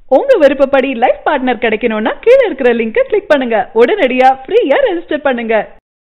உங்க விருப்பப்படி life partner கிடைக்கணும்னா கீழ இருக்கிற லிங்கை கிளிக் பண்ணுங்க உடனடியா ஃப்ரீயா ரெஜிஸ்டர் பண்ணுங்க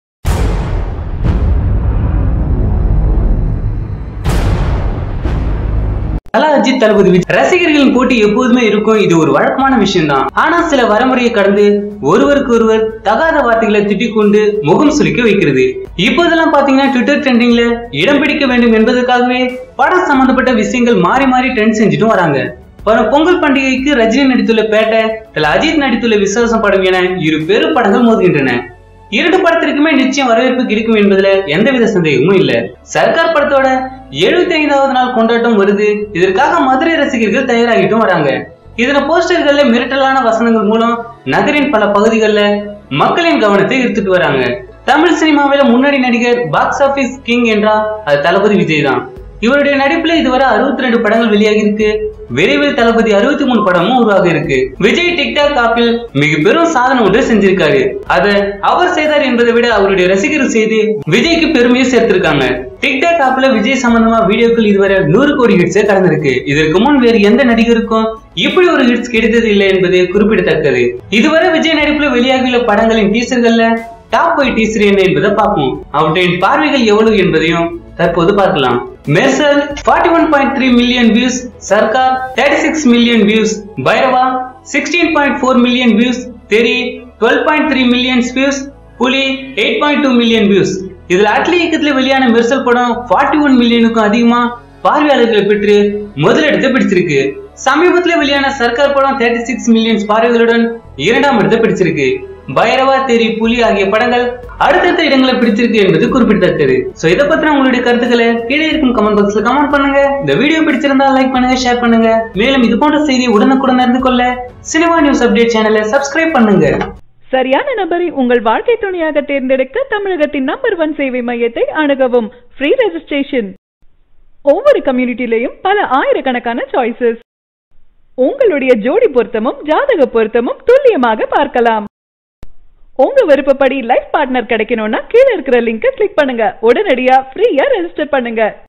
தல அஜித் தளபதி விஜய் ரசிகர்களின் போட்டி எப்போதுமே இருக்கும் இது ஒரு வழக்கமான விஷயம் தான் ஆனா சில வரமுறையை கடந்து ஒருவருக்கு ஒருவர் தகாத வார்த்தைகளை திட்டிக் கொண்டு முகம் சுளிக்க வைக்கிறது இப்போதெல்லாம் பாத்தீங்கன்னா ட்விட்டர் ட்ரெண்டிங்ல இடம் பிடிக்க வேண்டும் என்பதற்காகவே படம் சம்பந்தப்பட்ட விஷயங்கள் மாறி மாறி ட்ரெண்ட் செஞ்சுட்டும் வராங்க வரும் பொங்கல் பண்டிகைக்கு ரஜினி நடித்துள்ள பேட்டை தல அஜித் நடித்துள்ள விசுவாசம் படம் என இரு பெரும் படங்கள் மோதுகின்றன இரண்டு படத்திற்குமே நிச்சயம் வரவேற்பு கிடைக்கும் என்பதுல எந்தவித சந்தேகமும் இல்ல சர்க்கார் படத்தோட எழுபத்தி ஐந்தாவது நாள் கொண்டாட்டம் வருது இதற்காக மதுரை ரசிகர்கள் தயாராகிட்டும் வராங்க இதன போஸ்டர்கள்ல மிரட்டலான வசனங்கள் மூலம் நகரின் பல பகுதிகளில் மக்களின் கவனத்தை ஈர்த்துட்டு வராங்க தமிழ் சினிமாவில முன்னணி நடிகர் பாக்ஸ் ஆபீஸ் கிங் என்றால் அது தளபதி விஜய் தான் இவருடைய நடிப்புல இதுவரை அறுபத்தி ரெண்டு படங்கள் வெளியாகி இருக்கு விரைவில் தளபதி அறுபத்தி மூணு படமும் உருவாக இருக்கு விஜய் டிக்டாக் ஆப்பில் மிக பெரும் சாதனை ஒன்று செஞ்சிருக்காரு அத அவர் செய்தார் என்பதை விட அவருடைய ரசிகர்கள் செய்து விஜய்க்கு பெருமையை சேர்த்திருக்காங்க டிக்டாக் ஆப்ல விஜய் சம்பந்தமா வீடியோக்கள் இதுவரை நூறு கோடி ஹிட்ஸே கடந்திருக்கு இதற்கு முன் வேறு எந்த நடிகருக்கும் இப்படி ஒரு ஹிட்ஸ் கிடைத்தது இல்லை என்பது குறிப்பிடத்தக்கது இதுவரை விஜய் நடிப்புல வெளியாகியுள்ள படங்களின் டீசர்கள்ல டாப் ஃபைவ் டீசர் என்ன என்பதை பார்ப்போம் அவற்றின் பார்வைகள் எவ்வளவு என்பதையும் தற்போது பார்க்கலாம் Mersal 41.3 one point three million views Sarkar thirty six million views Bairavaa sixteen point four million views Theri twelve point three million views Puli eight point two million views இதுல அட்லி இயக்கத்துல வெளியான மெர்சல் படம் 41 ஒன் மில்லியனுக்கும் அதிகமா பார்வையாளர்களை பெற்று முதலிடத்தை பிடிச்சிருக்கு சமீபத்துல வெளியான சர்க்கார் படம் தேர்ட்டி சிக்ஸ் மில்லியன்ஸ் பார்வைகளுடன் இரண்டாம் இடத்தை பிடிச்சிருக்கு பைரவா தேரி புலி ஆகிய படங்கள் அடுத்தடுத்த இடங்களை பிடிச்சிருக்கு என்பது குறிப்பிடத்தக்கது சோ இதை பத்தின உங்களுடைய கருத்துக்களை கீழே இருக்கும் கமெண்ட் பாக்ஸ்ல கமெண்ட் பண்ணுங்க இந்த வீடியோ பிடிச்சிருந்தா லைக் பண்ணுங்க ஷேர் பண்ணுங்க மேலும் இது போன்ற செய்தி உடனுக்குடன் அறிந்து கொள்ள சினிமா நியூஸ் அப்டேட் சேனலை சப்ஸ்கிரைப் பண்ணுங்க சரியான நபரை உங்கள் வாழ்க்கை துணையாக தேர்ந்தெடுக்க தமிழகத்தின் நம்பர் ஒன் சேவை மையத்தை அணுகவும் ஃப்ரீ ரெஜிஸ்ட்ரேஷன் ஒவ்வொரு கம்யூனிட்டிலையும் பல ஆயிரக்கணக்கான சாய்ஸஸ் உங்களுடைய ஜோடி பொருத்தமும் ஜாதக பொருத்தமும் துல்லியமாக பார்க்கலாம் உங்க விருப்பப்படி லைஃப் பார்ட்னர் கிடைக்கணும்னா கீழ இருக்கிற லிங்கை கிளிக் பண்ணுங்க உடனடியா ஃப்ரீயா ரெஜிஸ்டர் பண்ணுங்க